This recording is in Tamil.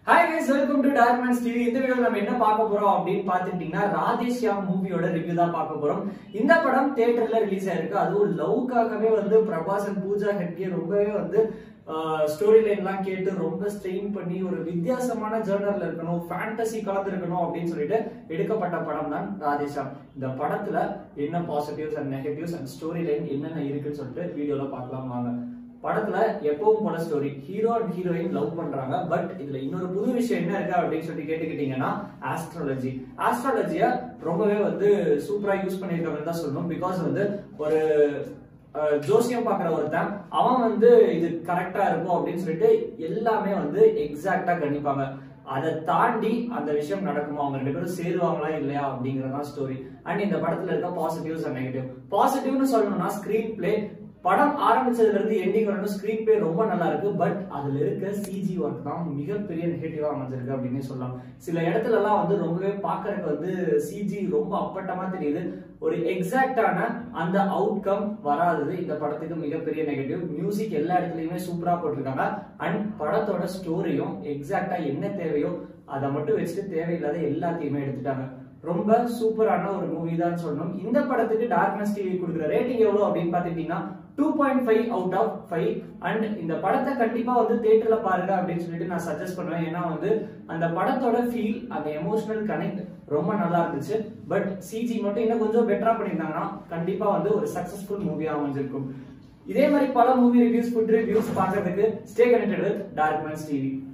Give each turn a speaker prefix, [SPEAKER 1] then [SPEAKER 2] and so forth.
[SPEAKER 1] hi guys welcome to Darkmans TV இந்த வீடியோல நம்ம என்ன பார்க்க போறோம் அப்படின்னு பார்த்துட்டீங்கன்னா ராதேஷ்யாம் மூவியோட ரிவ்யூ தான் பார்க்க போறோம் இந்த படம் தியேட்டர்ல ரிலீஸ் ஆயிருக்கு அதுவும் லவ்க்காகவே வந்து பிரபாஸ் அண்ட் பூஜா ஹெட்கே ரொம்பவே வந்து ஸ்டோரி லைன்லாம் கேட்டு ரொம்ப ஸ்ட்ரெயின் பண்ணி ஒரு வித்தியாசமான ஜேர்னர்ல இருக்கணும் ஃபேண்டசி கலந்து இருக்கணும் அப்படின்னு சொல்லிட்டு எடுக்கப்பட்ட படம் தான் ராதேஷாம் இந்த படத்துல என்ன positives and negatives and story line என்னென்ன இருக்குன்னு சொல்லிட்டு வீடியோல பார்க்கலாம் வாங்க படத்துல எப்பவும் போல story hero and heroine love பண்றாங்க பட் இதுல இன்னொரு புது விஷயம் என்ன இருக்கு அப்படின்னு சொல்லி கேட்டுக்கிட்டீங்கன்னா ஆஸ்ட்ராலஜி ஆஸ்ட்ராலஜிய ரொம்பவே வந்து சூப்பரா யூஸ் பண்ணிருக்காங்கன்னு தான் சொல்லணும் பிகாஸ் வந்து ஒரு அஹ், ஜோசியம் பாக்குற ஒருத்தன் அவன் வந்து இது கரெக்டா இருக்கும் அப்படின்னு சொல்லிட்டு எல்லாமே வந்து எக்ஸாக்டா கணிப்பாங்க அதை தாண்டி அந்த விஷயம் நடக்குமா அவங்க ரெண்டு பேரும் சேருவாங்களா இல்லையா அப்படிங்கறதான் ஸ்டோரி அண்ட் இந்த படத்துல இருக்க பாசிட்டிவ்ஸ் அண்ட் நெகட்டிவ் பாசிட்டிவ்னு சொல்லணும்னா ஸ்கிரீன் பிளே படம் ஆரம்பிச்சதுல இருந்து எண்டிங் வரணும் ஸ்கிரீன் பிளே ரொம்ப நல்லா இருக்கு பட் அதுல இருக்க சிஜி ஒர்க் தான் மிகப்பெரிய நெகட்டிவா அமைஞ்சிருக்கு அப்படின்னு சொல்லலாம் சில இடத்துல எல்லாம் வந்து ரொம்பவே பாக்குறதுக்கு வந்து சிஜி ரொம்ப அப்பட்டமா தெரியுது ஒரு எக்ஸாக்டான அந்த அவுட்கம் வராதது இந்த படத்துக்கு மிகப்பெரிய நெகட்டிவ் மியூசிக் எல்லா இடத்துலயுமே சூப்பரா போட்டிருக்காங்க அண்ட் படத்தோட ஸ்டோரியும் எக்ஸாக்டா என்ன தேவையோ அதை மட்டும் வச்சுட்டு தேவையில்லாத எல்லாத்தையுமே எடுத்துட்டாங்க ரொம்ப சூப்பரான ஒரு மூவி தான் சொல்லணும் இந்த படத்துக்கு டார்க்னஸ் டிவி கொடுக்குற ரேட்டிங் எவ்வளவு அப்படின்னு பாத்துட்டீங்கன்னா two point five out of five and இந்த படத்தை கண்டிப்பா வந்து தியேட்டர்ல பாருங்க அப்படின்னு சொல்லிட்டு நான் சஜஸ்ட் பண்ணுவேன் ஏன்னா வந்து அந்த படத்தோட ஃபீல் அந்த எமோஷனல் கனெக்ட் ரொம்ப நல்லா இருந்துச்சு பட் சிஜி மட்டும் இன்னும் கொஞ்சம் பெட்டரா பண்ணியிருந்தாங்கன்னா கண்டிப்பா வந்து ஒரு சக்சஸ்ஃபுல் மூவியா அமைஞ்சிருக்கும் இதே மாதிரி பல மூவி ரிவ்யூஸ் ஃபுட் ரிவ்யூஸ் பார்க்கறதுக்கு stay connected with Darkmans TV